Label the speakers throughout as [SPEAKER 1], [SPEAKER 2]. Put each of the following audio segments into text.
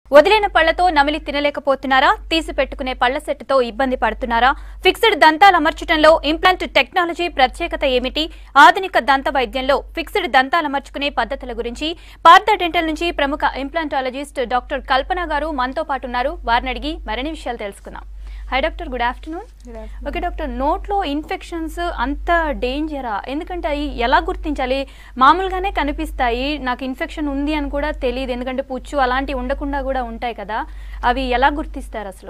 [SPEAKER 1] వదిలిన పళ్లతో నమిలి తినలేకపోతున్నారా తీసి పెట్టుకునే పళ్ల సెట్తో ఇబ్బంది పడుతున్నారా ఫిక్స్డ్ దంతాలు అమర్చడంలో ఇంప్లాంట్ టెక్నాలజీ ప్రత్యేకత ఏమిటి ఆధునిక దంత వైద్యంలో ఫిక్స్డ్ దంతాలు అమర్చుకునే పద్ధతుల గురించి పార్థ డెంటల్ నుంచి ప్రముఖ ఇంప్లాంటాలజిస్ట్ డాక్టర్ కల్పన గారు మనతో పాటు ఉన్నారు వారిని అడిగి మరిన్ని విషయాలు తెలుసుకుందాం hi doctor good afternoon okay doctor నోట్లో ఇన్ఫెక్షన్స్ అంత డేంజరా ఎందుకంటే అవి ఎలా గుర్తించాలి మామూలుగానే కనిపిస్తాయి నాకు ఇన్ఫెక్షన్ ఉంది అని కూడా తెలియదు ఎందుకంటే పుచ్చు అలాంటివి ఉండకుండా కూడా ఉంటాయి కదా అవి ఎలా గుర్తిస్తారు అసలు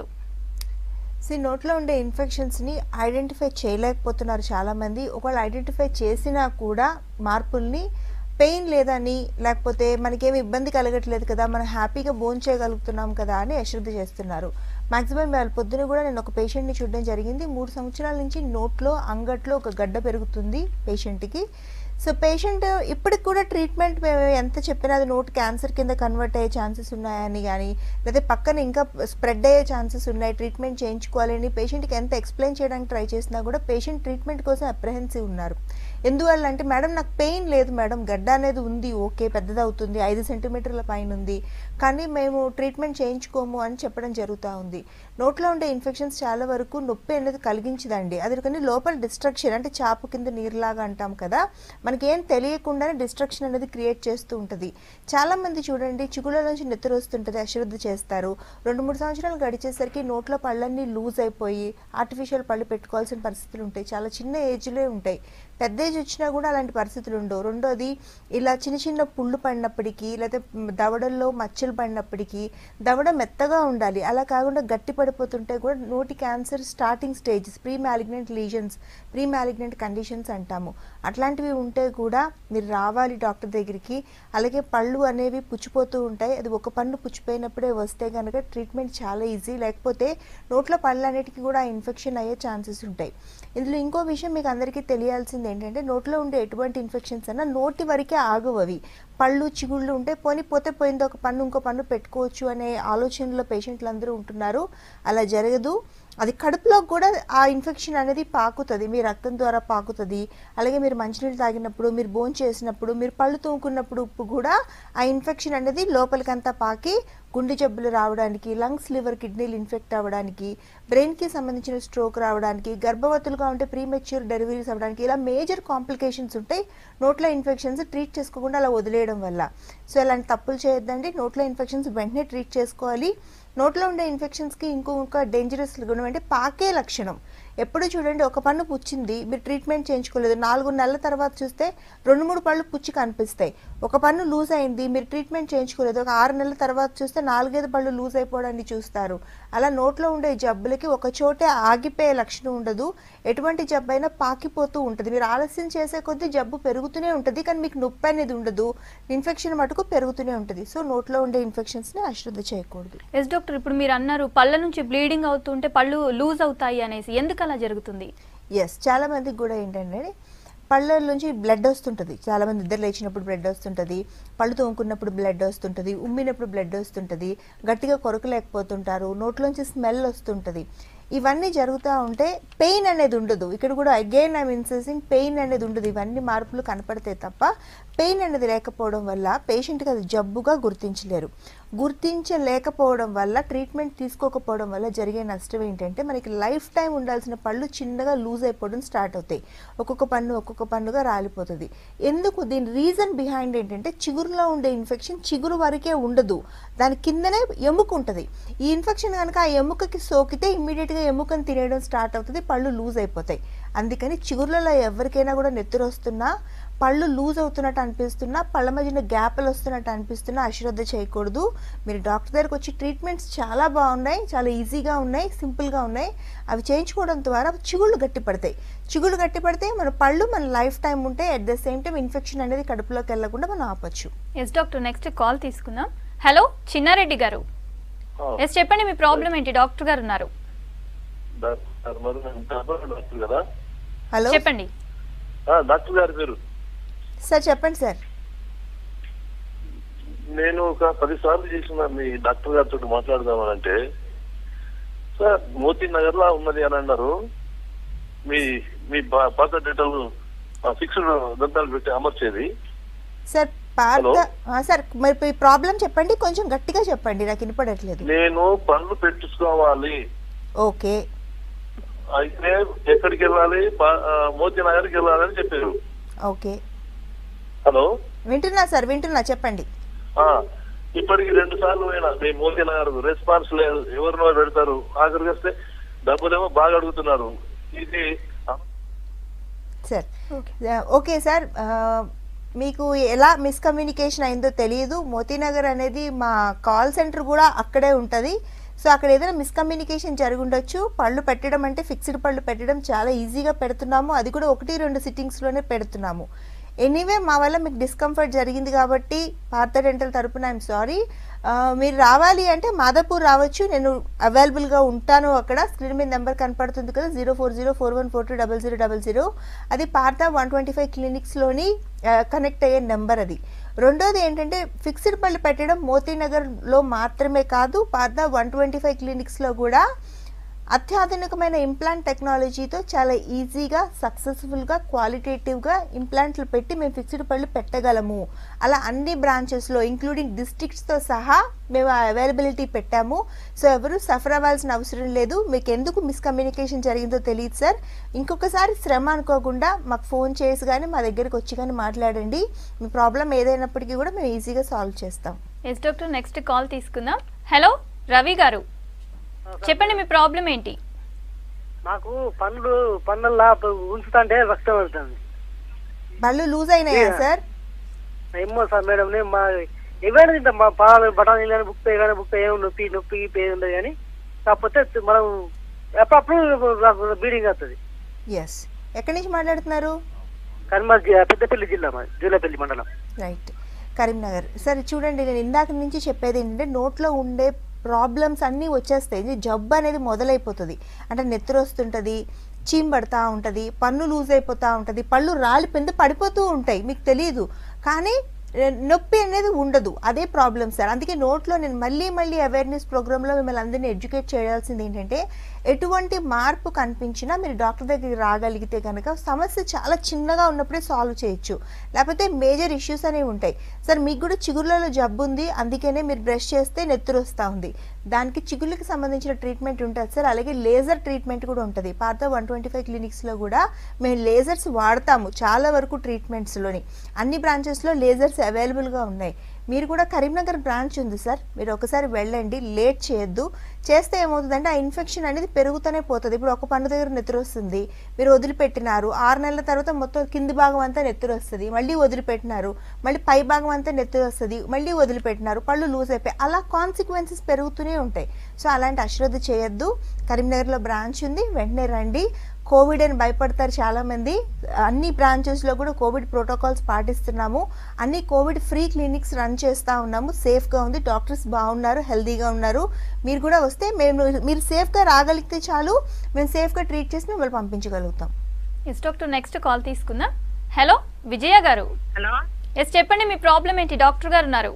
[SPEAKER 2] సి నోట్లో ఉండే ఇన్ఫెక్షన్స్ని ఐడెంటిఫై చేయలేకపోతున్నారు చాలామంది ఒకవేళ ఐడెంటిఫై చేసినా కూడా మార్పుల్ని పెయిన్ లేదని లేకపోతే మనకేమి ఇబ్బంది కలగట్లేదు కదా మనం హ్యాపీగా బోన్ చేయగలుగుతున్నాం కదా అని అశ్రద్ధ చేస్తున్నారు మాక్సిమం వాళ్ళ పొద్దున కూడా నేను ఒక పేషెంట్ని చూడడం జరిగింది మూడు సంవత్సరాల నుంచి నోట్లో అంగట్లో ఒక గడ్డ పెరుగుతుంది పేషెంట్కి సో పేషెంట్ ఇప్పటికి కూడా ట్రీట్మెంట్ మేము ఎంత చెప్పినా అది నోట్ క్యాన్సర్ కింద కన్వర్ట్ అయ్యే ఛాన్సెస్ ఉన్నాయని కానీ లేదా పక్కన ఇంకా స్ప్రెడ్ అయ్యే ఛాన్సెస్ ఉన్నాయి ట్రీట్మెంట్ చేయించుకోవాలని పేషెంట్కి ఎంత ఎక్స్ప్లెయిన్ చేయడానికి ట్రై చేసినా కూడా పేషెంట్ ట్రీట్మెంట్ కోసం అప్రహెన్సివ్ ఉన్నారు ఎందువల్ల అంటే మేడం నాకు పెయిన్ లేదు మేడం గడ్డ అనేది ఉంది ఓకే పెద్దదవుతుంది ఐదు సెంటీమీటర్ల పైన ఉంది కానీ మేము ట్రీట్మెంట్ చేయించుకోము అని చెప్పడం జరుగుతూ ఉంది నోట్లో ఉండే ఇన్ఫెక్షన్స్ చాలా వరకు నొప్పి అనేది కలిగించదండి అది కానీ లోపల డిస్ట్రక్షన్ అంటే చాపు కింద నీరులాగా అంటాం కదా మనకేం తెలియకుండానే డిస్ట్రక్షన్ అనేది క్రియేట్ చేస్తూ ఉంటుంది చాలా మంది చూడండి చిగుళ్ళ నుంచి నెత్తురు వస్తుంటుంది అశ్రద్ధ చేస్తారు రెండు మూడు సంవత్సరాలు గడిచేసరికి నోట్లో పళ్ళన్నీ లూజ్ అయిపోయి ఆర్టిఫిషియల్ పళ్ళు పెట్టుకోవాల్సిన పరిస్థితులు ఉంటాయి చాలా చిన్న ఏజ్లే ఉంటాయి పెద్ద ఏజ్ వచ్చినా కూడా అలాంటి పరిస్థితులు ఉండవు రెండోది ఇలా చిన్న చిన్న పుళ్ళు పడినప్పటికీ లేకపోతే దవడల్లో మచ్చలు పడినప్పటికీ దవడ మెత్తగా ఉండాలి అలా కాకుండా గట్టి పడిపోతుంటే కూడా నోటి cancer starting stages pre malignant lesions pre malignant conditions అంటాము అట్లాంటివి ఉంటే కూడా మీరు రావాలి డాక్టర్ దగ్గరికి అలాగే పళ్ళు అనేవి పుచ్చిపోతూ ఉంటాయి అది ఒక పన్ను పుచ్చిపోయినప్పుడే వస్తే కనుక ట్రీట్మెంట్ చాలా ఈజీ లేకపోతే నోట్లో పళ్ళు అన్నిటికీ కూడా ఇన్ఫెక్షన్ అయ్యే ఛాన్సెస్ ఉంటాయి ఇందులో ఇంకో విషయం మీకు అందరికీ తెలియాల్సింది ఏంటంటే నోట్లో ఉండే ఎటువంటి ఇన్ఫెక్షన్స్ అన్నా నోటి వరకే ఆగవు అవి పళ్ళు చిగుళ్ళు ఉంటే పోనీ పోతే పోయింది ఒక పన్ను ఇంకో పన్ను పెట్టుకోవచ్చు అనే ఆలోచనలో పేషెంట్లు అందరూ ఉంటున్నారు అలా జరగదు అది కడుపులో కూడా ఆ ఇన్ఫెక్షన్ అనేది పాకుతుంది మీ రక్తం ద్వారా పాకుతుంది అలాగే మీరు మంచినీళ్ళు తాగినప్పుడు మీరు బోన్ చేసినప్పుడు మీరు పళ్ళు తోముకున్నప్పుడు ఉప్పు కూడా ఆ ఇన్ఫెక్షన్ అనేది లోపలికంతా పాకి గుండె జబ్బులు రావడానికి లంగ్స్ లివర్ కిడ్నీలు ఇన్ఫెక్ట్ అవ్వడానికి బ్రెయిన్కి సంబంధించిన స్ట్రోక్ రావడానికి గర్భవతులుగా ఉంటే ప్రీమెచ్యూర్ డెలివరీస్ అవ్వడానికి ఇలా మేజర్ కాంప్లికేషన్స్ ఉంటాయి నోట్లో ఇన్ఫెక్షన్స్ ట్రీట్ చేసుకోకుండా అలా వదిలేయడం వల్ల సో ఇలాంటి తప్పులు చేయొద్దండి నోట్లో ఇన్ఫెక్షన్స్ వెంటనే ట్రీట్ చేసుకోవాలి నోట్లో ఉండే ఇన్ఫెక్షన్స్కి ఇంకొక డేంజరస్ గుణం అంటే పాకే లక్షణం ఎప్పుడు చూడండి ఒక పన్ను పుచ్చింది మీరు ట్రీట్మెంట్ చేయించుకోలేదు నాలుగు నెలల తర్వాత చూస్తే రెండు మూడు పళ్ళు పుచ్చి కనిపిస్తాయి ఒక పన్ను లూజ్ అయింది మీరు ట్రీట్మెంట్ చేయించుకోలేదు ఒక ఆరు నెలల తర్వాత చూస్తే నాలుగైదు పళ్ళు లూజ్ అయిపోవడాన్ని చూస్తారు అలా నోట్లో ఉండే జబ్బులకి ఒక చోటే ఆగిపోయే లక్షణం ఉండదు ఎటువంటి జబ్బు అయినా పాకిపోతూ ఉంటుంది మీరు ఆలస్యం చేసే కొద్దీ జబ్బు పెరుగుతూనే ఉంటుంది కానీ మీకు నొప్పి అనేది ఉండదు ఇన్ఫెక్షన్ మటుకు పెరుగుతూనే ఉంటుంది సో నోట్లో ఉండే ఇన్ఫెక్షన్స్ని అశ్రద్ధ చేయకూడదు
[SPEAKER 1] ఎస్ డాక్టర్ ఇప్పుడు మీరు అన్నారు పళ్ళ నుంచి బ్లీడింగ్ అవుతుంటే పళ్ళు లూజ్ అవుతాయి అనేసి ఎందుకు అలా జరుగుతుంది
[SPEAKER 2] ఎస్ చాలా మందికి కూడా ఏంటంటే పళ్ళ నుంచి బ్లడ్ వస్తుంటుంది చాలా మంది నిద్ర లేచినప్పుడు బ్లడ్ వస్తుంటుంది పళ్ళు తోముకున్నప్పుడు బ్లడ్ వస్తుంటుంది ఉమ్మినప్పుడు బ్లడ్ వస్తుంటుంది గట్టిగా కొరకలేకపోతుంటారు నోట్లోంచి స్మెల్ వస్తుంటుంది ఇవన్నీ జరుగుతూ ఉంటే పెయిన్ అనేది ఉండదు ఇక్కడ కూడా అగైన్ ఐమ్ ఇన్సెసింగ్ పెయిన్ అనేది ఉండదు ఇవన్నీ మార్పులు కనపడితే తప్ప పెయిన్ అనేది లేకపోవడం వల్ల పేషెంట్కి అది జబ్బుగా గుర్తించలేరు గుర్తించలేకపోవడం వల్ల ట్రీట్మెంట్ తీసుకోకపోవడం వల్ల జరిగే నష్టం ఏంటంటే మనకి లైఫ్ టైం ఉండాల్సిన పళ్ళు చిన్నగా లూజ్ అయిపోవడం స్టార్ట్ అవుతాయి ఒక్కొక్క పన్ను ఒక్కొక్క పన్నుగా రాలిపోతుంది ఎందుకు దీని రీజన్ బిహైండ్ ఏంటంటే చిగురులో ఉండే ఇన్ఫెక్షన్ చిగురు వరకే ఉండదు దాని కిందనే ఎముక ఉంటుంది ఈ ఇన్ఫెక్షన్ కనుక ఆ ఎముకకి సోకితే ఇమ్మీడియట్గా ఎముకను తినేయడం స్టార్ట్ అవుతుంది పళ్ళు లూజ్ అయిపోతాయి అందుకని చిగుర్లలో ఎవరికైనా కూడా నెత్తురు వస్తున్నా పళ్ళు లూజ్ అవుతున్నట్టు అనిపిస్తున్నా పళ్ళ మధ్యన గ్యాప్లు వస్తున్నట్టు అనిపిస్తున్నా అశ్రద్ధ చేయకూడదు మీరు డాక్టర్ దగ్గరకు వచ్చి ట్రీట్మెంట్స్ చాలా బాగున్నాయి చాలా ఈజీగా ఉన్నాయి సింపుల్గా ఉన్నాయి అవి చేయించుకోవడం ద్వారా చిగుళ్ళు గట్టి పడతాయి చిగుళ్ళు గట్టి పడితే మన పళ్ళు మన లైఫ్ టైం ఉంటే at the same time infection అనేది కడుపులోకి వెళ్లకుండా మనం ఆపచ్చు
[SPEAKER 1] ఎస్ డాక్టర్ నెక్స్ట్ కాల్ తీసుకుందాం హలో చిన్నారెడ్డి గారు ఎస్ చెప్పండి మీ ప్రాబ్లం ఏంటి డాక్టర్ గారు ఉన్నారు
[SPEAKER 3] డాక్టర్ మరి నేను డాక్టర్ డాక్టర్ కదా
[SPEAKER 2] హలో
[SPEAKER 1] చెప్పండి
[SPEAKER 3] ఆ, డాక్టర్ గారి పేరు
[SPEAKER 2] సార్ చెప్పండి సార్
[SPEAKER 3] నేను ఒక పది సార్లు చేసిన మీ డాక్టర్ గారితో మాట్లాడదామనంటే సార్ మోతీ నగర్ లో ఉన్నది అని అన్నారు మీ మీ పా- పాత డేటాలు ఫిక్స్డ్ దంతాలు పెట్టి అమర్చేది
[SPEAKER 2] సార్ పాత ఆ, సార్ మరి ప్రాబ్లం చెప్పండి కొంచెం గట్టిగా చెప్పండి నాకు వినపడట్లేదు
[SPEAKER 3] నేను పనులు పెట్టించుకోవాలి
[SPEAKER 2] ఓకే
[SPEAKER 3] అయితే ఎక్కడికి వెళ్ళాలి ప- ఆ, మోతీ నగర్కి వెళ్ళాలని చెప్పారు
[SPEAKER 2] ఓకే
[SPEAKER 3] హలో
[SPEAKER 2] వింటున్నా సార్ వింటున్నా చెప్పండి
[SPEAKER 3] ఆ, ఇప్పటికి రెండు సార్లు పోయినా మీ మోతీ నగర్ రెస్పాన్స్ లేదు ఎవరినో పెడతారు ఆఖరికి వస్తే డబ్బులేమో బాగా అడుగుతున్నారు ఇది
[SPEAKER 2] సార్
[SPEAKER 1] ఓకే
[SPEAKER 2] ఆ, ఓకే సార్ ఆ, మీకు ఎలా మిస్కమ్యూనికేషన్ అయిందో తెలియదు మోతీనగర్ అనేది మా కాల్ సెంటర్ కూడా అక్కడే ఉంటుంది సో అక్కడ ఏదైనా మిస్కమ్యూనికేషన్ జరిగి ఉండొచ్చు పళ్ళు పెట్టడం అంటే ఫిక్స్డ్ పళ్ళు పెట్టడం చాలా ఈజీగా పెడుతున్నాము అది కూడా ఒకటి రెండు సిట్టింగ్స్లోనే పెడుతున్నాము ఎనీవే మా వల్ల మీకు డిస్కంఫర్ట్ జరిగింది కాబట్టి పార్థ డెంటల్ తరపున ఐఎమ్ సారీ మీరు రావాలి అంటే మాదాపూర్ రావచ్చు నేను అవైలబుల్గా ఉంటాను అక్కడ స్క్రీన్ మీద నెంబర్ కనపడుతుంది కదా zero four zero four one four two double zero double zero అది పార్థ వన్ ట్వంటీ ఫైవ్ క్లినిక్స్లోని కనెక్ట్ అయ్యే నెంబర్ అది రెండోది ఏంటంటే ఫిక్స్డ్ పళ్ళు పెట్టడం మోతీనగర్లో మాత్రమే కాదు పార్థ వన్ ట్వంటీ ఫైవ్ క్లినిక్స్లో కూడా అత్యాధునికమైన ఇంప్లాంట్ టెక్నాలజీతో చాలా ఈజీగా సక్సెస్ఫుల్గా క్వాలిటేటివ్గా ఇంప్లాంట్లు పెట్టి మేము ఫిక్స్డ్ పళ్ళు పెట్టగలము అలా అన్ని బ్రాంచెస్లో ఇంక్లూడింగ్ డిస్ట్రిక్ట్స్తో సహా మేము అవైలబిలిటీ పెట్టాము సో ఎవరు సఫర్ అవ్వాల్సిన అవసరం లేదు మీకు ఎందుకు మిస్కమ్యూనికేషన్ జరిగిందో తెలియదు సార్ ఇంకొకసారి శ్రమ అనుకోకుండా మాకు ఫోన్ చేసి కానీ మా దగ్గరికి వచ్చి కానీ మాట్లాడండి మీ ప్రాబ్లం ఏదైనప్పటికీ కూడా మేము ఈజీగా సాల్వ్ చేస్తాం
[SPEAKER 1] ఎస్ డాక్టర్ నెక్స్ట్ కాల్ తీసుకుందాం హలో రవి గారు చెప్పండి మీ ప్రాబ్లం ఏంటి
[SPEAKER 4] నాకు పనులు పనుల్లో ఉంచుతుంటే రక్తం వెళ్తుంది
[SPEAKER 2] పళ్ళు లూజ్ అయినాయా
[SPEAKER 4] Yeah.
[SPEAKER 2] సార్
[SPEAKER 4] ఏమో సార్ మేడం నేను మా ఏమైనా తింటాం మా పాలు బఠానీలు కానీ బుక్ కానీ బుక్ ఏమో నొప్పి నొప్పి పేరు ఉండదు కానీ కాకపోతే మనం అప్పుడప్పుడు నాకు బీడింగ్ వస్తుంది
[SPEAKER 2] ఎస్ ఎక్కడి నుంచి మాట్లాడుతున్నారు
[SPEAKER 4] కన్మర్ పెద్దపల్లి జిల్లా మా జూలపల్లి మండలం
[SPEAKER 2] రైట్ కరీంనగర్ సరే చూడండి నేను ఇందాక నుంచి చెప్పేది ఏంటంటే నోట్లో ఉండే ప్రాబ్లమ్స్ అన్నీ వచ్చేస్తాయి ఇది జబ్బు అనేది మొదలైపోతుంది అంటే నెత్తురు వస్తుంటుంది చీమ్ పడతా ఉంటుంది పన్ను లూజ్ అయిపోతూ ఉంటుంది పళ్ళు రాలిపోయింది పడిపోతూ ఉంటాయి మీకు తెలియదు కానీ ఏ, నొప్పి అనేది ఉండదు అదే ప్రాబ్లం సార్ అందుకే నోట్లో నేను మళ్ళీ మళ్ళీ అవేర్నెస్ ప్రోగ్రాంలో మిమ్మల్ని అందరినీ ఎడ్యుకేట్ చేయాల్సింది ఏంటంటే ఎటువంటి మార్పు కనిపించినా మీరు డాక్టర్ దగ్గరికి రాగలిగితే కనుక సమస్య చాలా చిన్నగా ఉన్నప్పుడే సాల్వ్ చేయొచ్చు లేకపోతే మేజర్ ఇష్యూస్ అనేవి ఉంటాయి సార్ మీకు కూడా చిగుర్లలో జబ్బు ఉంది అందుకనే మీరు బ్రష్ చేస్తే నెత్తురు వస్తూ ఉంది దానికి చిగుళ్ళకి సంబంధించిన ట్రీట్మెంట్ ఉంటుంది సార్ అలాగే లేజర్ ట్రీట్మెంట్ కూడా ఉంటుంది పాత వన్ ట్వంటీ ఫైవ్ క్లినిక్స్లో కూడా మేము లేజర్స్ వాడతాము చాలా వరకు ట్రీట్మెంట్స్లోని అన్ని బ్రాంచెస్లో లేజర్స్ అవైలబుల్గా ఉన్నాయి మీరు కూడా కరీంనగర్ బ్రాంచ్ ఉంది సార్ మీరు ఒకసారి వెళ్ళండి లేట్ చేయొద్దు చేస్తే ఏమవుతుందంటే ఆ ఇన్ఫెక్షన్ అనేది పెరుగుతూనే పోతుంది ఇప్పుడు ఒక పన్ను దగ్గర నెత్తురు వస్తుంది మీరు వదిలిపెట్టినారు ఆరు నెలల తర్వాత మొత్తం కింది భాగం అంతా నెత్తురు వస్తుంది మళ్ళీ వదిలిపెట్టినారు మళ్ళీ పై భాగం అంతా నెత్తురు వస్తుంది మళ్ళీ వదిలిపెట్టినారు పళ్ళు లూజ్ అయిపోయి అలా కాన్సిక్వెన్సెస్ పెరుగుతూనే ఉంటాయి సో అలాంటి అశ్రద్ధ చేయొద్దు కరీంనగర్లో బ్రాంచ్ ఉంది వెంటనే రండి కోవిడ్ అని భయపడతారు చాలామంది అన్ని బ్రాంచెస్లో కూడా కోవిడ్ ప్రోటోకాల్స్ పాటిస్తున్నాము అన్ని కోవిడ్ ఫ్రీ క్లినిక్స్ రన్ చేస్తూ ఉన్నాము సేఫ్గా ఉంది డాక్టర్స్ బాగున్నారు హెల్తీగా ఉన్నారు మీరు కూడా వస్తే మేము మీరు సేఫ్గా రాగలిగితే చాలు మేము సేఫ్గా ట్రీట్ చేసి మిమ్మల్ని పంపించగలుగుతాం
[SPEAKER 1] ఎస్ డాక్టర్ నెక్స్ట్ కాల్ తీసుకుందాం హలో విజయ గారు
[SPEAKER 5] హలో
[SPEAKER 1] ఎస్ చెప్పండి మీ ప్రాబ్లం ఏంటి డాక్టర్ గారు ఉన్నారు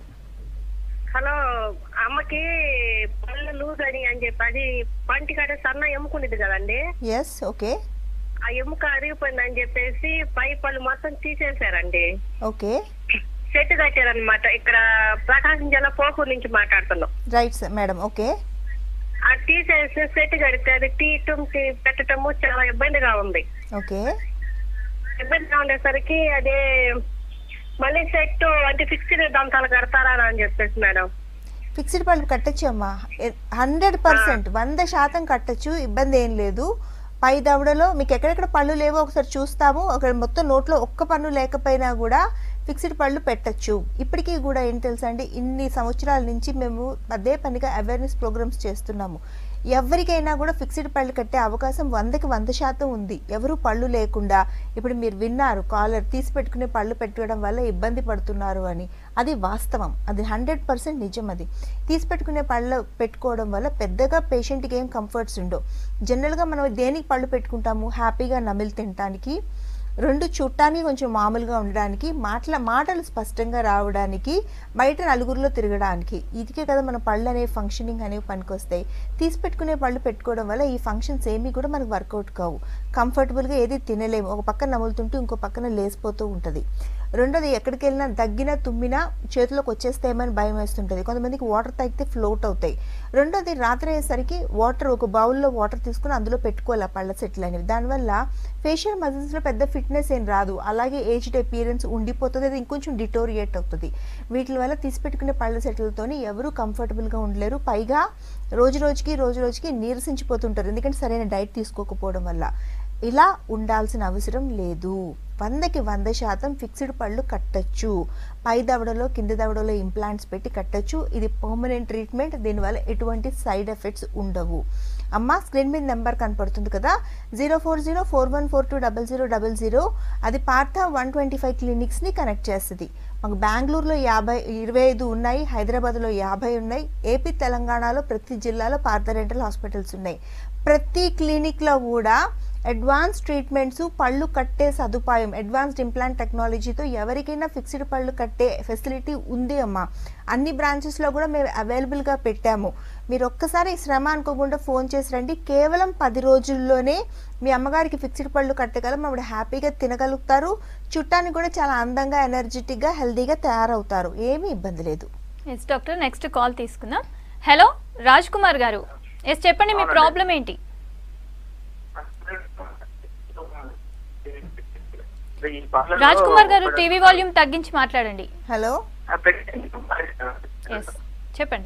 [SPEAKER 5] హలో అమ్మకి పళ్ళు లూజ్ అని అని చెప్పి అది పంటి కాడ సన్న ఎముకుంది కదండి
[SPEAKER 2] ఎస్ ఓకే
[SPEAKER 5] ఆ ఎముక అరిగిపోయింది అని చెప్పేసి పై పళ్ళు మొత్తం తీసేశారండి
[SPEAKER 2] ఓకే
[SPEAKER 5] చెట్టు కట్టారనమాట ఇక్కడ ప్రకాశం జిల్లా పోకూరు నుంచి మాట్లాడుతున్నాం
[SPEAKER 2] రైట్ సార్ మేడం ఓకే
[SPEAKER 5] అది తీసేసి సెట్ కడితే అది తీయటం తీ- పెట్టటము చాలా ఇబ్బందిగా ఉంది
[SPEAKER 2] ఓకే
[SPEAKER 5] ఇబ్బందిగా ఉండేసరికి అదే మళ్ళీ సెట్ అంటే ఫిక్స్డ్ దంతాలు కడతారా అని చెప్పేసి మేడం
[SPEAKER 2] ఫిక్స్డ్ పళ్ళు కట్టచ్చు అమ్మా హండ్రెడ్ పర్సెంట్ వంద శాతం కట్టచ్చు ఇబ్బంది ఏం లేదు పై దవడలో మీకు ఎక్కడెక్కడ పళ్ళు లేవో ఒకసారి చూస్తాము అక్కడ మొత్తం నోట్లో ఒక్క పన్ను లేకపోయినా కూడా ఫిక్స్డ్ పళ్ళు పెట్టచ్చు ఇప్పటికీ కూడా ఏం తెలుసా అండి ఇన్ని సంవత్సరాల నుంచి మేము అదే పనిగా అవేర్నెస్ ప్రోగ్రామ్స్ చేస్తున్నాము ఎవరికైనా కూడా ఫిక్స్డ్ పళ్ళు కట్టే అవకాశం వందకి వంద శాతం ఉంది ఎవరు పళ్ళు లేకుండా ఇప్పుడు మీరు విన్నారు కాలర్ తీసి పెట్టుకునే పళ్ళు పెట్టుకోవడం వల్ల ఇబ్బంది పడుతున్నారు అని అది వాస్తవం అది హండ్రెడ్ పర్సెంట్ నిజం అది తీసి పెట్టుకునే పళ్ళు పెట్టుకోవడం వల్ల పెద్దగా పేషెంట్కి ఏం కంఫర్ట్స్ ఉండవు జనరల్గా మనం దేనికి పళ్ళు పెట్టుకుంటాము హ్యాపీగా నమిలి తినటానికి రెండు చూడటానికి కొంచెం మామూలుగా ఉండడానికి మాటల మాటలు స్పష్టంగా రావడానికి బయట నలుగురిలో తిరగడానికి ఇదికే కదా మన పళ్ళు అనేవి ఫంక్షనింగ్ అనేవి పనికొస్తాయి తీసి పెట్టుకునే పళ్ళు పెట్టుకోవడం వల్ల ఈ ఫంక్షన్స్ ఏమీ కూడా మనకు వర్కౌట్ కావు కంఫర్టబుల్గా ఏది తినలేము ఒక పక్కన నములుతుంటూ ఇంకో పక్కన లేసిపోతూ ఉంటుంది రెండోది ఎక్కడికి వెళ్ళినా దగ్గినా తుమ్మినా చేతిలోకి వచ్చేస్తాయేమని భయం వేస్తుంటుంది కొంతమందికి వాటర్ తాగితే ఫ్లోట్ అవుతాయి రెండోది రాత్రి అయ్యేసరికి వాటర్ ఒక బౌల్లో వాటర్ తీసుకుని అందులో పెట్టుకోవాలి ఆ పళ్ళ సెట్లు అనేవి దానివల్ల ఫేషియల్ మజిల్స్లో పెద్ద ఫిట్నెస్ ఏం రాదు అలాగే ఏజ్డ్ అపియరెన్స్ ఉండిపోతుంది అది ఇంకొంచెం డిటోరియేట్ అవుతుంది వీటి వల్ల తీసి పెట్టుకునే పళ్ళ సెట్లతోని ఎవరు కంఫర్టబుల్గా ఉండలేరు పైగా రోజు రోజుకి రోజు రోజుకి నీరసించిపోతుంటారు ఎందుకంటే సరైన డైట్ తీసుకోకపోవడం వల్ల ఇలా ఉండాల్సిన అవసరం లేదు వందకి వంద శాతం ఫిక్స్డ్ పళ్ళు కట్టచ్చు పై దవడలో కింది దవడలో ఇంప్లాంట్స్ పెట్టి కట్టచ్చు ఇది పర్మనెంట్ ట్రీట్మెంట్ దీనివల్ల ఎటువంటి సైడ్ ఎఫెక్ట్స్ ఉండవు అమ్మ స్క్రీన్ మీద నెంబర్ కనపడుతుంది కదా zero four zero four one four two double zero double zero అది పార్థ వన్ ట్వంటీ ఫైవ్ క్లినిక్స్ని కనెక్ట్ చేస్తుంది మాకు బెంగళూరులో యాభై ఇరవై ఐదు ఉన్నాయి హైదరాబాద్లో యాభై ఉన్నాయి ఏపీ తెలంగాణలో ప్రతి జిల్లాలో పార్థ రెంటల్ హాస్పిటల్స్ ఉన్నాయి ప్రతి క్లినిక్లో కూడా అడ్వాన్స్ ట్రీట్మెంట్స్ పళ్ళు కట్టే సదుపాయం అడ్వాన్స్డ్ ఇంప్లాంట్ టెక్నాలజీతో ఎవరికైనా ఫిక్స్డ్ పళ్ళు కట్టే ఫెసిలిటీ ఉంది అమ్మా అన్ని బ్రాంచెస్లో కూడా మేము అవైలబుల్గా పెట్టాము మీరు ఒక్కసారి శ్రమ అనుకోకుండా ఫోన్ చేసి రండి కేవలం పది రోజుల్లోనే మీ అమ్మగారికి ఫిక్స్డ్ పళ్ళు కట్టగలం ఆవిడ హ్యాపీగా తినగలుగుతారు చుట్టానికి కూడా చాలా అందంగా ఎనర్జెటిక్గా హెల్తీగా తయారవుతారు ఏమీ ఇబ్బంది లేదు
[SPEAKER 1] ఎస్ డాక్టర్ నెక్స్ట్ కాల్ తీసుకుందాం హలో రాజ్ కుమార్ గారు ఎస్ చెప్పండి మీ ప్రాబ్లం ఏంటి రాజ్ కుమార్ గారు టీవీ వాల్యూమ్ తగ్గించి మాట్లాడండి
[SPEAKER 2] హలో
[SPEAKER 1] ఎస్ చెప్పండి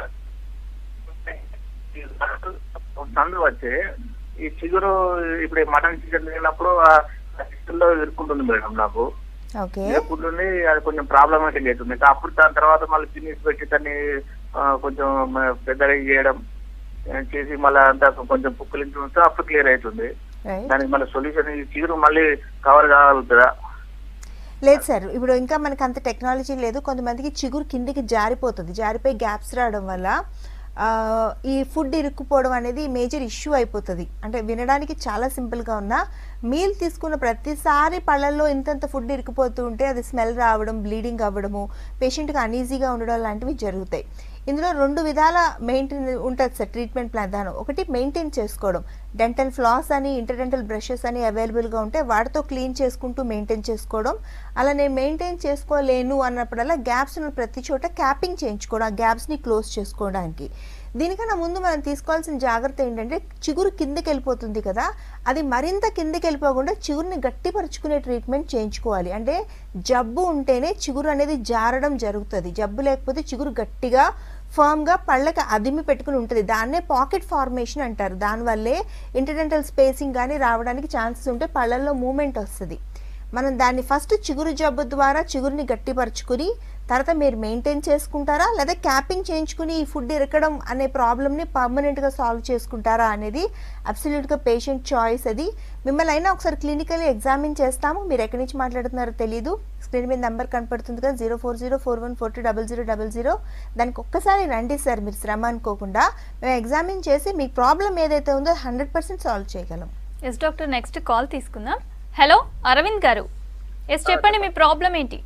[SPEAKER 6] సందు వచ్చి ఈ చిగురు ఇప్పుడు ఈ మటన్ చికెన్ తిన్నప్పుడు ఆ చికెన్ లో ఇరుక్కుంటుంది మేడం నాకు
[SPEAKER 2] ఓకే
[SPEAKER 6] ఇరుక్కుంటుంది అది కొంచెం ప్రాబ్లమాటిక్ అవుతుంది ఇంకా అప్పుడు దాని తర్వాత మళ్ళీ ఫినిష్ పెట్టి దాన్ని ఆ, కొంచెం మ- పెద్దగా చేయడం ఆ, చేసి మళ్ళీ అంతా కొంచెం పుక్కులించి ఉంటే అప్పుడు క్లియర్ అవుతుంది
[SPEAKER 2] రైట్
[SPEAKER 6] దానికి మళ్ళీ సొల్యూషన్ ఈ చిగురు మళ్ళీ కవర్ కాగలుగుతుందా
[SPEAKER 2] లేదు సార్ ఇప్పుడు ఇంకా మనకి అంత టెక్నాలజీ లేదు కొంతమందికి చిగురు కిందికి జారిపోతుంది జారిపోయి గ్యాప్స్ రావడం వల్ల ఆ, ఈ ఫుడ్ ఇరుక్కుపోవడం అనేది మేజర్ ఇష్యూ అయిపోతుంది అంటే వినడానికి చాలా సింపుల్గా ఉన్నా మీల్ తీసుకున్న ప్రతిసారి పళ్ళల్లో ఇంతంత ఫుడ్ ఇరుక్కుపోతూ ఉంటే అది స్మెల్ రావడం బ్లీడింగ్ అవ్వడము పేషెంట్కి అనీజీగా ఉండడం లాంటివి జరుగుతాయి ఇందులో రెండు విధాల మెయింటైన్ ఉంటుంది సార్ ట్రీట్మెంట్ ప్లాన్ దాని ఒకటి మెయింటైన్ చేసుకోవడం డెంటల్ ఫ్లాస్ అని ఇంటర్డెంటల్ బ్రషెస్ అని అవైలబుల్గా ఉంటే వాటితో క్లీన్ చేసుకుంటూ మెయింటైన్ చేసుకోవడం అలా నేను మెయింటైన్ చేసుకోలేను అన్నప్పుడల్లా గ్యాప్స్ ప్రతి చోట క్యాపింగ్ చేయించుకోవడం ఆ గ్యాప్స్ని క్లోజ్ చేసుకోవడానికి దీనికన్నా ముందు మనం తీసుకోవాల్సిన జాగ్రత్త ఏంటంటే చిగురు కిందకి వెళ్ళిపోతుంది కదా అది మరింత కిందకి వెళ్ళిపోకుండా చిగురుని గట్టిపరుచుకునే ట్రీట్మెంట్ చేయించుకోవాలి అంటే జబ్బు ఉంటేనే చిగురు అనేది జారడం జరుగుతుంది జబ్బు లేకపోతే చిగురు గట్టిగా ఫర్మ్గా పళ్ళకి అదిమి పెట్టుకుని ఉంటుంది దాన్నే పాకెట్ ఫార్మేషన్ అంటారు దానివల్లే ఇంటర్డెంటల్ స్పేసింగ్ కానీ రావడానికి ఛాన్సెస్ ఉంటే పళ్ళల్లో మూమెంట్ వస్తుంది మనం దాన్ని ఫస్ట్ చిగురు జబ్బు ద్వారా చిగురుని గట్టిపరుచుకుని తర్వాత మీరు మెయింటైన్ చేసుకుంటారా లేదా క్యాపింగ్ చేయించుకుని ఈ ఫుడ్ ఇరకడం అనే ప్రాబ్లమ్ని పర్మనెంట్గా సాల్వ్ చేసుకుంటారా అనేది అబ్సల్యూట్గా పేషెంట్ చాయిస్ అది మిమ్మల్ని అయినా ఒకసారి క్లినికల్ ఎగ్జామిన్ చేస్తాము మీరు ఎక్కడి నుంచి మాట్లాడుతున్నారో తెలియదు స్క్రీన్ మీద నెంబర్ కనపడుతుంది కదా zero four zero four one four two double zero double zero దానికి ఒక్కసారి రండి సార్ మీరు శ్రమ అనుకోకుండా మేము ఎగ్జామిన్ చేసి మీ ప్రాబ్లం ఏదైతే ఉందో హండ్రెడ్ పర్సెంట్ సాల్వ్ చేయగలం
[SPEAKER 1] ఎస్ డాక్టర్ నెక్స్ట్ కాల్ తీసుకుందాం హలో అరవింద్ గారు ఎస్ చెప్పండి మీ ప్రాబ్లం ఏంటి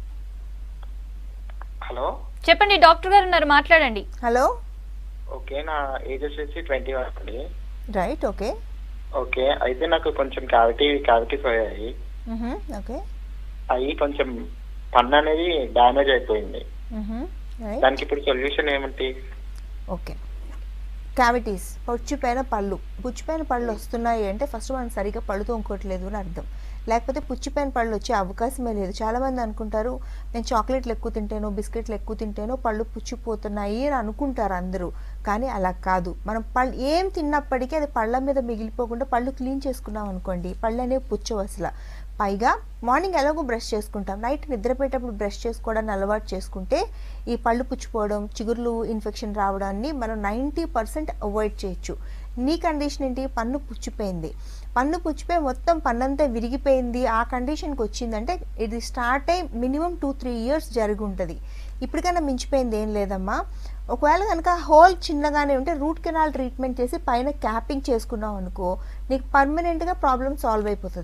[SPEAKER 7] హలో
[SPEAKER 1] చెప్పండి డాక్టర్ గారు ఉన్నారు మాట్లాడండి
[SPEAKER 2] హలో
[SPEAKER 7] ఓకే నా ఏజ్ వచ్చేసి ట్వంటీ వన్ అండి
[SPEAKER 2] రైట్ ఓకే
[SPEAKER 7] ఓకే అయితే నాకు కొంచెం క్యావిటీ క్యావిటీస్ అయ్యాయి
[SPEAKER 2] ఓకే
[SPEAKER 7] అవి కొంచెం పన్ను అనేది డ్యామేజ్ అయిపోయింది
[SPEAKER 2] రైట్
[SPEAKER 7] దానికి ఇప్పుడు సొల్యూషన్ ఏమిటి
[SPEAKER 2] ఓకే క్యావిటీస్ పుచ్చిపోయిన పళ్ళు పుచ్చిపోయిన పళ్ళు వస్తున్నాయి అంటే ఫస్ట్ మనం సరిగ్గా పళ్ళు తోముకోవట్లేదు అని అర్థం లేకపోతే పుచ్చిపోయిన పళ్ళు వచ్చే అవకాశమే లేదు చాలామంది అనుకుంటారు నేను చాక్లెట్లు ఎక్కువ తింటాను బిస్కెట్లు ఎక్కువ తింటాను పళ్ళు పుచ్చిపోతున్నాయి అని అనుకుంటారు అందరూ కానీ అలా కాదు మనం పళ్ళు ఏం తిన్నప్పటికీ అది పళ్ళ మీద మిగిలిపోకుండా పళ్ళు క్లీన్ చేసుకున్నాం అనుకోండి పళ్ళు అనేవి పుచ్చవు అసలు పైగా మార్నింగ్ ఎలాగో బ్రష్ చేసుకుంటాం నైట్ నిద్రపోయేటప్పుడు బ్రష్ చేసుకోవడాన్ని అలవాటు చేసుకుంటే ఈ పళ్ళు పుచ్చిపోవడం చిగుర్లు ఇన్ఫెక్షన్ రావడాన్ని మనం నైంటీ పర్సెంట్ అవాయిడ్ చేయొచ్చు నీ కండిషన్ ఏంటి పన్ను పుచ్చిపోయింది పన్ను పుచ్చిపోయి మొత్తం పన్నంతా విరిగిపోయింది ఆ కండిషన్కి వచ్చిందంటే ఇది స్టార్ట్ అయ్యి మినిమం టూ త్రీ ఇయర్స్ జరిగి ఉంటుంది ఇప్పటికైనా మించిపోయింది ఏం లేదమ్మా ఒకవేళ కనుక హోల్ చిన్నగానే ఉంటే రూట్ కెనాల్ ట్రీట్మెంట్ చేసి పైన క్యాపింగ్ చేసుకున్నాం అనుకో నీకు పర్మనెంట్గా ప్రాబ్లం సాల్వ్ అయిపోతుంది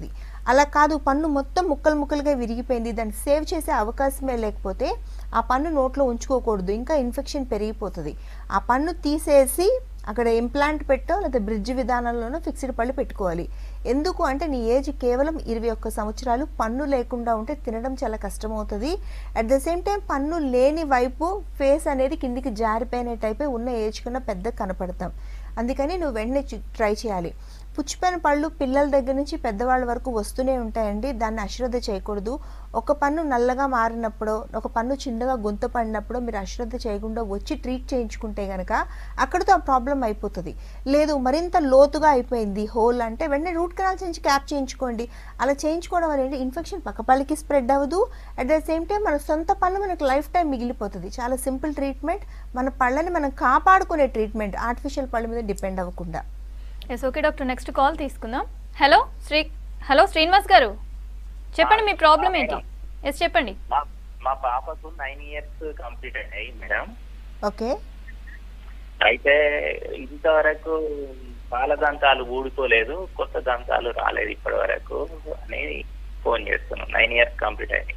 [SPEAKER 2] అలా కాదు పన్ను మొత్తం ముక్కలు ముక్కలుగా విరిగిపోయింది దాన్ని సేవ్ చేసే అవకాశమే లేకపోతే ఆ పన్ను నోట్లో ఉంచుకోకూడదు ఇంకా ఇన్ఫెక్షన్ పెరిగిపోతుంది ఆ పన్ను తీసేసి అక్కడ ఇంప్లాంట్ పెట్టో లేదా బ్రిడ్జ్ విధానంలోనో ఫిక్స్డ్ పళ్ళు పెట్టుకోవాలి ఎందుకు అంటే నీ ఏజ్ కేవలం ఇరవై ఒక్క సంవత్సరాలు పన్ను లేకుండా ఉంటే తినడం చాలా కష్టమవుతుంది అట్ ద సేమ్ టైం పన్ను లేని వైపు ఫేస్ అనేది కిందికి జారిపోయిన టైపే ఉన్న ఏజ్ కన్నా పెద్ద కనపడతాం అందుకని నువ్వు వెంటనే చు- ట్రై చేయాలి పుచ్చిపోయిన పళ్ళు పిల్లల దగ్గర నుంచి పెద్దవాళ్ళ వరకు వస్తూనే ఉంటాయండి దాన్ని అశ్రద్ధ చేయకూడదు ఒక పన్ను నల్లగా మారినప్పుడు ఒక పన్ను చిన్నగా గుంత పడినప్పుడు మీరు అశ్రద్ధ చేయకుండా వచ్చి ట్రీట్ చేయించుకుంటే గనక అక్కడితో ఆ ప్రాబ్లం అయిపోతుంది లేదు మరింత లోతుగా అయిపోయింది హోల్ అంటే వెంటనే రూట్ కెనాల్ నుంచి క్యాప్ చేయించుకోండి అలా చేయించుకోవడం అనేది ఇన్ఫెక్షన్ పక్క పళ్ళకి స్ప్రెడ్ అవ్వదు అట్ ద సేమ్ టైం మన సొంత పళ్ళు మనకు లైఫ్ టైం మిగిలిపోతుంది చాలా సింపుల్ ట్రీట్మెంట్ మన పళ్ళని మనం కాపాడుకునే ట్రీట్మెంట్ ఆర్టిఫిషియల్ పళ్ళ మీద డిపెండ్ అవ్వకుండా
[SPEAKER 1] yes okay doctor next call తీసుకుందాం హలో శ్రీ హలో శ్రీనివాస్ గారు చెప్పండి మీ ప్రాబ్లం ఏంటి ఎస్ చెప్పండి
[SPEAKER 7] మా మా పాపకు నైన్ ఇయర్స్ కంప్లీట్ అయినాయి మేడం
[SPEAKER 2] ఓకే
[SPEAKER 7] అయితే ఇంతవరకు పాల దంతాలు ఊడిపోలేదు కొత్త దంతాలు రాలేదు ఇప్పటి వరకు అని ఫోన్ చేస్తున్నాం నైన్ ఇయర్స్ కంప్లీట్ అయినాయి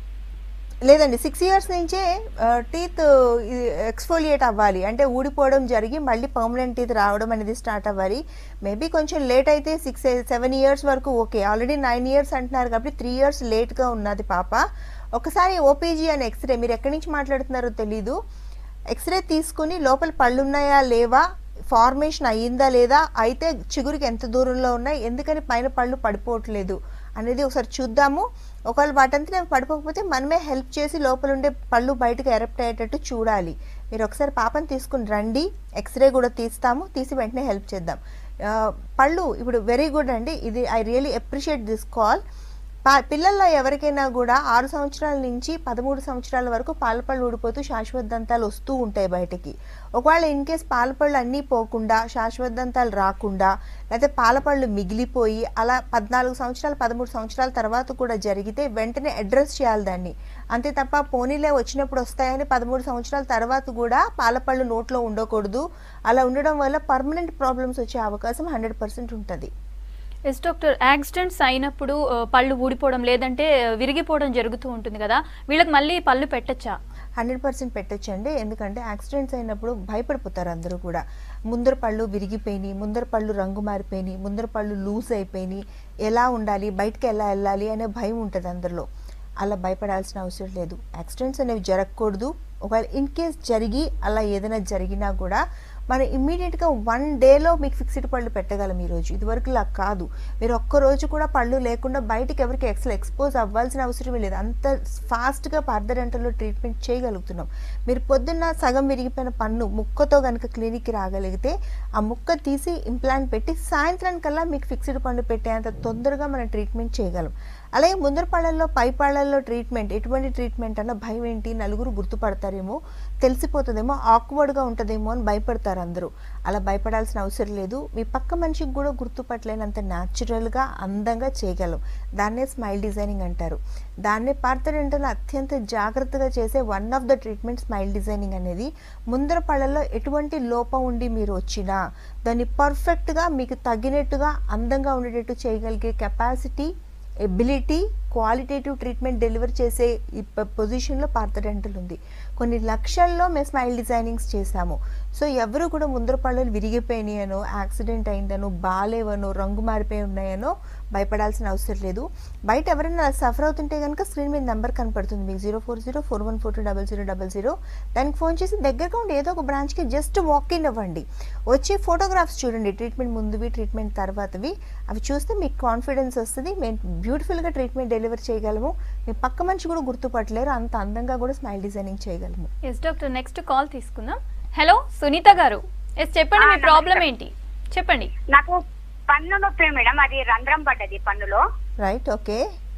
[SPEAKER 2] లేదండి సిక్స్ ఇయర్స్ నుంచే టీత్ ఎక్స్ఫోలియేట్ అవ్వాలి అంటే ఊడిపోవడం జరిగి మళ్ళీ పర్మనెంట్ టీత్ రావడం అనేది స్టార్ట్ అవ్వాలి మేబీ కొంచెం లేట్ అయితే సిక్స్ సెవెన్ ఇయర్స్ వరకు ఓకే ఆల్రెడీ నైన్ ఇయర్స్ అంటున్నారు కాబట్టి త్రీ ఇయర్స్ లేట్గా ఉన్నది పాప ఒకసారి ఓపీజీ అని ఎక్స్రే మీరు ఎక్కడి నుంచి మాట్లాడుతున్నారో తెలీదు ఎక్స్రే తీసుకుని లోపల పళ్ళు ఉన్నాయా లేవా ఫార్మేషన్ అయ్యిందా లేదా అయితే చిగురికి ఎంత దూరంలో ఉన్నాయి ఎందుకని పైన పళ్ళు పడిపోవట్లేదు అనేది ఒకసారి చూద్దాము ఒకవేళ వాటంతా పడిపోకపోతే మనమే హెల్ప్ చేసి లోపల ఉండే పళ్ళు బయటకు ఎరప్ట్ అయ్యేటట్టు చూడాలి మీరు ఒకసారి పాపని తీసుకుని రండి ఎక్స్రే కూడా తీస్తాము తీసి వెంటనే హెల్ప్ చేద్దాం ఆ, పళ్ళు ఇప్పుడు వెరీ గుడ్ అండి ఇది I really appreciate this call పా పిల్లల్లో ఎవరికైనా కూడా ఆరు సంవత్సరాల నుంచి పదమూడు సంవత్సరాల వరకు పాలపళ్ళు ఊడిపోతూ శాశ్వత దంతాలు వస్తూ ఉంటాయి బయటికి ఒకవేళ ఇన్ కేస్ పాలపళ్ళు అన్నీ పోకుండా శాశ్వత దంతాలు రాకుండా లేకపోతే పాలపళ్ళు మిగిలిపోయి అలా పద్నాలుగు సంవత్సరాలు పదమూడు సంవత్సరాల తర్వాత కూడా జరిగితే వెంటనే అడ్రస్ చేయాలి దాన్ని అంతే తప్ప పోనీలే వచ్చినప్పుడు వస్తాయని పదమూడు సంవత్సరాల తర్వాత కూడా పాలపళ్ళు నోట్లో ఉండకూడదు అలా ఉండడం వల్ల పర్మనెంట్ ప్రాబ్లమ్స్ వచ్చే అవకాశం హండ్రెడ్ పర్సెంట్ ఉంటుంది
[SPEAKER 1] ఎస్ డాక్టర్ యాక్సిడెంట్స్ అయినప్పుడు ఆ, పళ్ళు ఊడిపోవడం లేదంటే ఆ, విరిగిపోవడం జరుగుతూ ఉంటుంది కదా వీళ్ళకి మళ్ళీ పళ్ళు పెట్టచ్చా
[SPEAKER 2] హండ్రెడ్ పర్సెంట్ పెట్టొచ్చండి ఎందుకంటే యాక్సిడెంట్స్ అయినప్పుడు భయపడిపోతారు అందరూ కూడా ముందర పళ్ళు విరిగిపోయినాయి ముందర పళ్ళు రంగు మారిపోయినాయి ముందర పళ్ళు లూజ్ అయిపోయినాయి ఎలా ఉండాలి బయటకు ఎలా వెళ్ళాలి అనే భయం ఉంటుంది అందరిలో అలా భయపడాల్సిన అవసరం లేదు యాక్సిడెంట్స్ అనేవి జరగకూడదు ఒకవేళ ఇన్ కేస్ జరిగి అలా ఏదైనా జరిగినా కూడా మనం ఇమ్మీడియట్గా వన్ డేలో మీకు ఫిక్స్డ్ పళ్ళు పెట్టగలం ఈరోజు ఇదివరకు ఇలా కాదు మీరు ఒక్క రోజు కూడా పళ్ళు లేకుండా బయటికి ఎవరికి ఎక్సల్ ఎక్స్పోజ్ అవ్వాల్సిన అవసరం లేదు అంత ఫాస్ట్గా పార్దరెంటల్లో ట్రీట్మెంట్ చేయగలుగుతున్నాం మీరు పొద్దున్న సగం విరిగిపోయిన పన్ను ముక్కతో కనుక క్లినిక్కి రాగలిగితే ఆ ముక్క తీసి ఇంప్లాంట్ పెట్టి సాయంత్రానికల్లా మీకు ఫిక్స్డ్ పన్ను పెట్టేంత తొందరగా మనం ట్రీట్మెంట్ చేయగలం అలాగే ముందర పళ్ళల్లో పై పళ్ళల్లో ట్రీట్మెంట్ ఎటువంటి ట్రీట్మెంట్ అన్న భయం ఏంటి నలుగురు గుర్తుపడతారేమో తెలిసిపోతుందేమో ఆక్వర్డ్గా ఉంటుందేమో అని భయపడతారు అందరూ అలా భయపడాల్సిన అవసరం లేదు మీ పక్క మనిషికి కూడా గుర్తుపట్టలేనంత న్యాచురల్గా అందంగా చేయగలం దాన్నే స్మైల్ డిజైనింగ్ అంటారు దాన్నే పార్థడెంటల్ అత్యంత జాగ్రత్తగా చేసే one of the treatment smile designing అనేది ముందర పళ్ళల్లో ఎటువంటి లోపం ఉండి మీరు వచ్చినా దాన్ని పర్ఫెక్ట్గా మీకు తగినట్టుగా అందంగా ఉండేటట్టు చేయగలిగే capacity ability qualitative treatment deliver చేసే ఈ ప- పొజిషన్లో పార్థడెంటల్ ఉంది కొన్ని లక్షల్లో మేము స్మైల్ డిజైనింగ్స్ చేశాము సో ఎవరు కూడా ముందర పళ్ళు విరిగిపోయినాయనో యాక్సిడెంట్ అయిందనో బాగాలేవనో రంగు మారిపోయి ఉన్నాయనో భయపడాల్సిన అవసరం లేదు బయట ఎవరైనా సఫర్ అవుతుంటే కనుక స్క్రీన్ మీద నెంబర్ కనపడుతుంది మీకు zero four zero four one four two double zero double zero దానికి ఫోన్ చేసి దగ్గరగా ఉండి ఏదో ఒక బ్రాంచ్కి జస్ట్ వాక్ ఇన్ అవ్వండి వచ్చి ఫోటోగ్రాఫ్స్ చూడండి ట్రీట్మెంట్ ముందువి ట్రీట్మెంట్ తర్వాతవి అవి చూస్తే మీకు కాన్ఫిడెన్స్ వస్తుంది మేము బ్యూటిఫుల్గా ట్రీట్మెంట్ డెలివర్ చేయగలము మీ పక్క మనిషి కూడా గుర్తుపట్టలేరు అంత అందంగా కూడా స్మైల్ డిజైనింగ్ చేయగలము
[SPEAKER 1] ఎస్ డాక్టర్ నెక్స్ట్ కాల్ తీసుకుందాం హలో సునీత గారు ఎస్ చెప్పండి మీ
[SPEAKER 8] ఆ,
[SPEAKER 1] ప్రాబ్లం
[SPEAKER 8] నమస్కారం.
[SPEAKER 1] ఏంటి చెప్పండి
[SPEAKER 8] నాకు పన్ను నొప్పి మేడం అది రంధ్రం పడ్డది పన్నులో
[SPEAKER 2] రైట్ ఓకే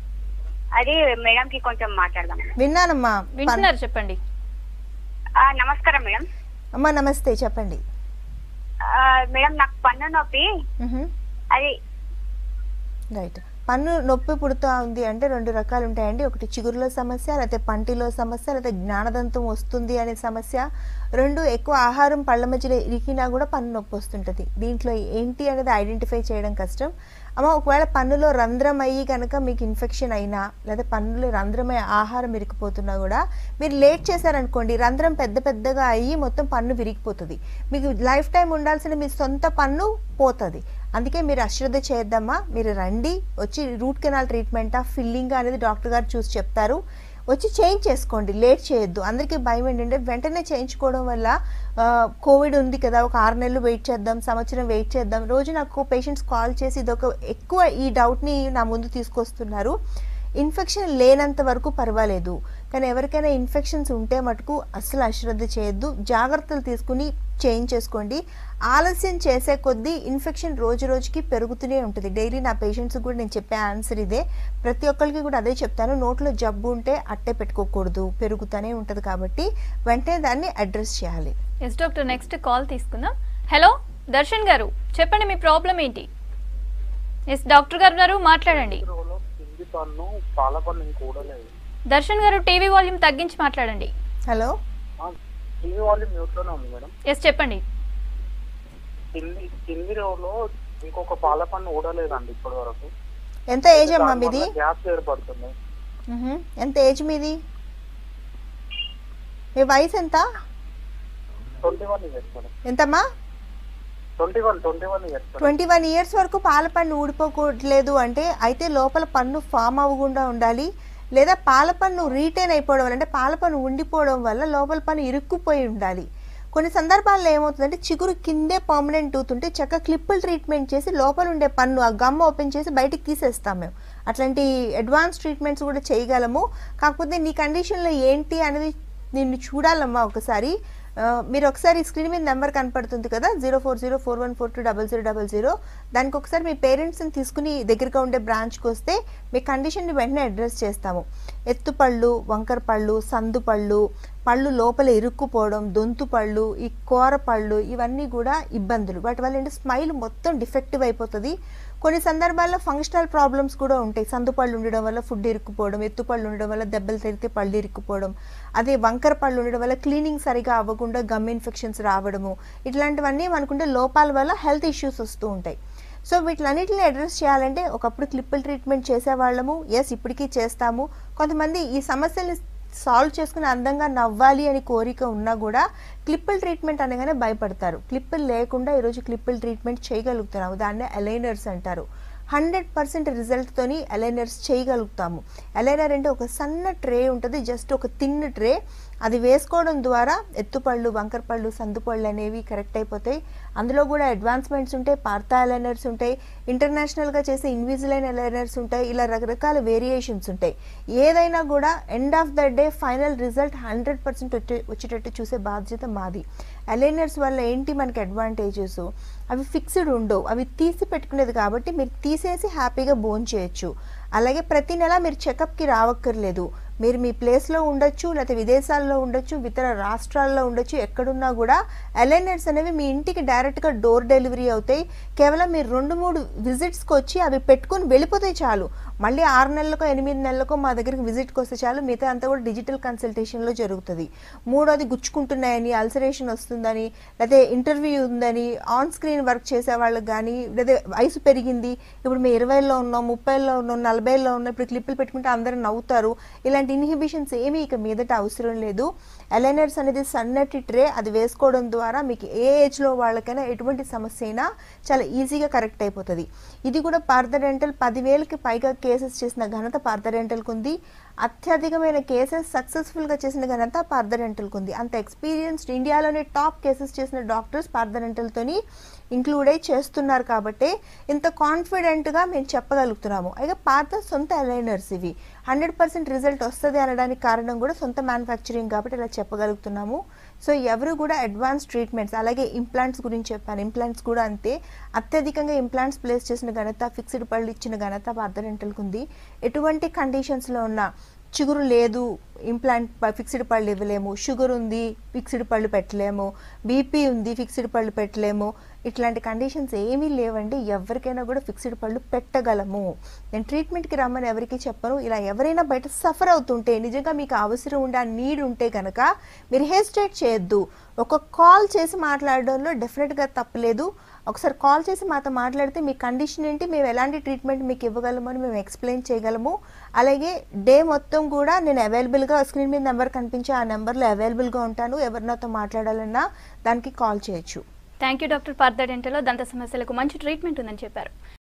[SPEAKER 8] అది మేడం కి కొంచెం మాట్లాడదాం
[SPEAKER 2] విన్నానమ్మా పన్-
[SPEAKER 1] వింటున్నారు చెప్పండి
[SPEAKER 8] ఆ, నమస్కారం మేడం
[SPEAKER 2] అమ్మా నమస్తే చెప్పండి
[SPEAKER 8] ఆ, మేడం నాకు పన్ను నొప్పి
[SPEAKER 2] మ్హూ.
[SPEAKER 8] అది
[SPEAKER 2] రైట్ పన్ను నొప్పి పుడుతూ ఉంది అంటే రెండు రకాలు ఉంటాయండి ఒకటి చిగురులో సమస్య లేకపోతే పంటిలో సమస్య లేకపోతే జ్ఞానదంతం వస్తుంది అనే సమస్య రెండు ఎక్కువ ఆహారం పళ్ళ మధ్యలో ఇరికినా కూడా పన్ను నొప్పి వస్తుంటుంది దీంట్లో ఏంటి అనేది ఐడెంటిఫై చేయడం కష్టం అమ్మ ఒకవేళ పన్నులో రంధ్రం అయ్యి కనుక మీకు ఇన్ఫెక్షన్ అయినా లేదా పన్నులో రంధ్రమై ఆహారం ఇరికిపోతున్నా కూడా మీరు లేట్ చేశారనుకోండి రంధ్రం పెద్ద పెద్దగా అయ్యి మొత్తం పన్ను విరిగిపోతుంది మీకు లైఫ్ టైం ఉండాల్సిన మీ సొంత పన్ను పోతుంది అందుకే మీరు అశ్రద్ధ చేయొద్దమ్మా మీరు రండి వచ్చి రూట్ కెనాల్ ట్రీట్మెంటా ఫిల్లింగ్ అనేది డాక్టర్ గారు చూసి చెప్తారు వచ్చి చేంజ్ చేసుకోండి లేట్ చేయొద్దు అందరికీ భయం ఏంటంటే వెంటనే చేయించుకోవడం వల్ల ఆ, కోవిడ్ ఉంది కదా ఒక ఆరు నెలలు వెయిట్ చేద్దాం సంవత్సరం వెయిట్ చేద్దాం రోజు నాకు పేషెంట్స్ కాల్ చేసి ఇదొక ఎక్కువ ఈ డౌట్ని నా ముందు తీసుకొస్తున్నారు ఇన్ఫెక్షన్ లేనంత వరకు పర్వాలేదు కానీ ఎవరికైనా ఇన్ఫెక్షన్స్ ఉంటే మటుకు అస్సలు అశ్రద్ధ చేయొద్దు జాగ్రత్తలు తీసుకుని చేంజ్ చేసుకోండి ఆలస్యం చేసే కొద్దీ ఇన్ఫెక్షన్ రోజు రోజుకి పెరుగుతూనే ఉంటుంది డైలీ నా పేషెంట్స్ కూడా నేను చెప్పే ఆన్సర్ ఇదే ప్రతి ఒక్కరికి కూడా అదే చెప్తాను నోట్లో జబ్బు ఉంటే అట్టే పెట్టుకోకూడదు పెరుగుతూనే ఉంటుంది కాబట్టి వెంటనే దాన్ని అడ్రస్ చేయాలి
[SPEAKER 1] ఎస్ డాక్టర్ నెక్స్ట్ కాల్ తీసుకుందాం హలో దర్శన్ గారు చెప్పండి మీ ప్రాబ్లం ఏంటి ఎస్ డాక్టర్ గారు ఉన్నారు మాట్లాడండి
[SPEAKER 9] రోజులో కింది పన్ను పాల పన్ను ఇంకూడలేదు
[SPEAKER 1] దర్శన్ గారు టీవీ వాల్యూమ్ తగ్గించి మాట్లాడండి
[SPEAKER 2] హలో
[SPEAKER 9] టీవీ వాళ్ళు మ్యూట్ లోనే ఉంది మేడం
[SPEAKER 1] ఎస్ చెప్పండి
[SPEAKER 9] కింది కింది రోజులో ఇంకొక పాల పన్ను ఊడలేదండి ఇప్పటి వరకు
[SPEAKER 2] ఎంత ఏజ్ అమ్మా మీది
[SPEAKER 9] గ్యాస్ ఏర్పడుతుంది
[SPEAKER 2] మ్హూ. ఎంత ఏజ్ మీది మీ వయసు ఎంత
[SPEAKER 9] ట్వంటీ వన్ ఇయర్స్ మేడం
[SPEAKER 2] ఎంతమ్మా
[SPEAKER 9] twenty one twenty one years madam
[SPEAKER 2] twenty one years వరకు పాల పన్ను ఊడిపోకూడలేదు అంటే అయితే లోపల పన్ను ఫామ్ అవ్వకుండా ఉండాలి లేదా పాల పన్ను రీటైన్ అయిపోవడం వల్ల అంటే పాల పన్ను ఉండిపోవడం వల్ల లోపల పన్ను ఇరుక్కుపోయి ఉండాలి కొన్ని సందర్భాల్లో ఏమవుతుందంటే చిగురు కిందే పర్మనెంట్ టూత్ ఉంటే చక్క క్లిప్పులు ట్రీట్మెంట్ చేసి లోపల ఉండే పన్ను ఆ గమ్ ఓపెన్ చేసి బయటికి తీసేస్తాం మేము అట్లాంటి అడ్వాన్స్ ట్రీట్మెంట్స్ కూడా చేయగలము కాకపోతే నీ కండిషన్లో ఏంటి అనేది నిన్ను చూడాలమ్మా ఒకసారి ఆ, మీరు ఒకసారి స్క్రీన్ మీద నెంబర్ కనపడుతుంది కదా zero four zero four one four two double zero double zero దానికి ఒకసారి మీ పేరెంట్స్ని తీసుకుని దగ్గరగా ఉండే బ్రాంచ్కి వస్తే మీ కండిషన్ని వెంటనే అడ్రస్ చేస్తాము ఎత్తుపళ్ళు వంకర పళ్ళు సందు పళ్ళు పళ్ళు లోపల ఇరుక్కుపోవడం దొంతు పళ్ళు ఈ కూర పళ్ళు ఇవన్నీ కూడా ఇబ్బందులు వాటి వల్ల ఏంటి స్మైల్ మొత్తం డిఫెక్టివ్ అయిపోతుంది కొన్ని సందర్భాల్లో ఫంక్షనల్ ప్రాబ్లమ్స్ కూడా ఉంటాయి సందు పళ్ళు ఉండడం వల్ల ఫుడ్ ఇరుక్కుపోవడం ఎత్తుపళ్ళు ఉండడం వల్ల దెబ్బలు తిరిగితే పళ్ళు ఇరుక్కుపోవడం అదే వంకర పళ్ళు ఉండడం వల్ల క్లీనింగ్ సరిగా అవ్వకుండా గమ్ ఇన్ఫెక్షన్స్ రావడము ఇట్లాంటివన్నీ మనకుంటే లోపాల వల్ల హెల్త్ ఇష్యూస్ వస్తూ ఉంటాయి సో వీటిలన్నిటిని అడ్రస్ చేయాలంటే ఒకప్పుడు క్లిప్పుల ట్రీట్మెంట్ చేసేవాళ్ళము ఎస్ ఇప్పటికీ చేస్తాము కొంతమంది ఈ సమస్యల్ని సాల్వ్ చేసుకుని అందంగా నవ్వాలి అని కోరిక ఉన్నా కూడా క్లిప్పుల ట్రీట్మెంట్ అనగానే భయపడతారు క్లిప్పులు లేకుండా ఈరోజు క్లిప్పుల ట్రీట్మెంట్ చేయగలుగుతున్నాము దాన్నే అలైనర్స్ అంటారు హండ్రెడ్ పర్సెంట్ రిజల్ట్తోని అలైనర్స్ చేయగలుగుతాము అలైనర్ అంటే ఒక సన్న ట్రే ఉంటుంది జస్ట్ ఒక తిన్న ట్రే అది వేసుకోవడం ద్వారా ఎత్తుపళ్ళు వంకరపళ్ళు సందుపళ్ళు అనేవి కరెక్ట్ అయిపోతాయి అందులో కూడా అడ్వాన్స్మెంట్స్ ఉంటాయి పార్తా అలైనర్స్ ఉంటాయి ఇంటర్నేషనల్గా చేసే ఇన్విజిలైన్ అలైనర్స్ ఉంటాయి ఇలా రకరకాల వేరియేషన్స్ ఉంటాయి ఏదైనా కూడా end of the day final result hundred percent వచ్చేటట్టు చూసే బాధ్యత మాది అలైనర్స్ వల్ల ఏంటి మనకి అడ్వాంటేజెస్ అవి ఫిక్స్డ్ ఉండవు అవి తీసి పెట్టుకునేది కాబట్టి మీరు తీసేసి హ్యాపీగా బోన్ చేయొచ్చు అలాగే ప్రతి నెల మీరు చెకప్కి రావక్కర్లేదు మీరు మీ ప్లేస్లో ఉండొచ్చు లేకపోతే విదేశాల్లో ఉండొచ్చు ఇతర రాష్ట్రాల్లో ఉండొచ్చు ఎక్కడున్నా కూడా అలైనర్స్ అనేవి మీ ఇంటికి డైరెక్ట్గా డోర్ డెలివరీ అవుతాయి కేవలం మీరు రెండు మూడు విజిట్స్కి వచ్చి అవి పెట్టుకొని వెళ్ళిపోతాయి చాలు మళ్ళీ ఆరు నెలలకో ఎనిమిది నెలలకో మా దగ్గరికి విజిట్కి వస్తే చాలు మిగతా అంతా కూడా డిజిటల్ కన్సల్టేషన్లో జరుగుతుంది మూడోది గుచ్చుకుంటున్నాయని అల్సరేషన్ వస్తుందని లేకపోతే ఇంటర్వ్యూ ఉందని ఆన్ స్క్రీన్ వర్క్ చేసే వాళ్ళకి కానీ లేదా వయసు పెరిగింది ఇప్పుడు మేము ఇరవైలో ఉన్నాం ముప్పైలో ఉన్నాం నలభైలో ఉన్నాం ఇప్పుడు క్లిప్పులు పెట్టుకుంటే అందరూ నవ్వుతారు ఇలాంటి ఇన్హిబిషన్స్ ఏమీ ఇక మీదట అవసరం లేదు అలైనర్స్ అనేది సన్నటి ట్రే అది వేసుకోవడం ద్వారా మీకు ఏ ఏజ్లో వాళ్ళకైనా ఎటువంటి సమస్య అయినా చాలా ఈజీగా కరెక్ట్ అయిపోతుంది ఇది కూడా పార్థ డెంటల్ పదివేలకి పైగా కేసెస్ చేసిన ఘనత పార్థ డెంటల్కి ఉంది అత్యధికమైన కేసెస్ సక్సెస్ఫుల్గా చేసిన ఘనత పార్థ డెంటల్కి ఉంది అంత ఎక్స్పీరియన్స్డ్ ఇండియాలోనే టాప్ కేసెస్ చేసిన డాక్టర్స్ పార్థ డెంటల్తోని ఇంక్లూడ్ అయి చేస్తున్నారు కాబట్టి ఇంత కాన్ఫిడెంట్గా మేము చెప్పగలుగుతున్నాము అయితే పాత సొంత అలైనర్స్ ఇవి హండ్రెడ్ పర్సెంట్ రిజల్ట్ వస్తుంది అనడానికి కారణం కూడా సొంత మ్యానుఫ్యాక్చరింగ్ కాబట్టి ఇలా చెప్పగలుగుతున్నాము సో ఎవరు కూడా అడ్వాన్స్ ట్రీట్మెంట్స్ అలాగే ఇంప్లాంట్స్ గురించి చెప్పాను ఇంప్లాంట్స్ కూడా అంతే అత్యధికంగా ఇంప్లాంట్స్ ప్లేస్ చేసిన ఘనత ఫిక్స్డ్ పళ్ళు ఇచ్చిన ఘనత పార్థ డెంటల్కి ఉంది ఎటువంటి కండిషన్స్లో ఉన్న చిగురు లేదు ఇంప్లాంట్ ఫిక్స్డ్ పళ్ళు ఇవ్వలేము షుగర్ ఉంది ఫిక్స్డ్ పళ్ళు పెట్టలేము బీపీ ఉంది ఫిక్స్డ్ పళ్ళు పెట్టలేము ఇట్లాంటి కండిషన్స్ ఏమీ లేవండి ఎవరికైనా కూడా ఫిక్స్డ్ పళ్ళు పెట్టగలము నేను ట్రీట్మెంట్కి రమ్మని ఎవరికి చెప్పను ఇలా ఎవరైనా బయట సఫర్ అవుతుంటే నిజంగా మీకు అవసరం ఉండే ఆ నీడ్ ఉంటే కనుక మీరు హెసిటేట్ చేయొద్దు ఒక కాల్ చేసి మాట్లాడడంలో డెఫినెట్గా తప్పలేదు ఒకసారి కాల్ చేసి మాతో మాట్లాడితే మీ కండిషన్ ఏంటి మేము ఎలాంటి ట్రీట్మెంట్ మీకు ఇవ్వగలము అని మేము ఎక్స్ప్లెయిన్ చేయగలము అలాగే డే మొత్తం కూడా నేను అవైలబుల్గా స్క్రీన్ మీద నెంబర్ కనిపించే ఆ నెంబర్లో అవైలబుల్గా ఉంటాను ఎవరు నాతో మాట్లాడాలన్నా దానికి కాల్ చేయొచ్చు
[SPEAKER 1] థ్యాంక్ యూ డాక్టర్ పార్థ డెంటలో దంత సమస్యలకు మంచి ట్రీట్మెంట్ ఉందని చెప్పారు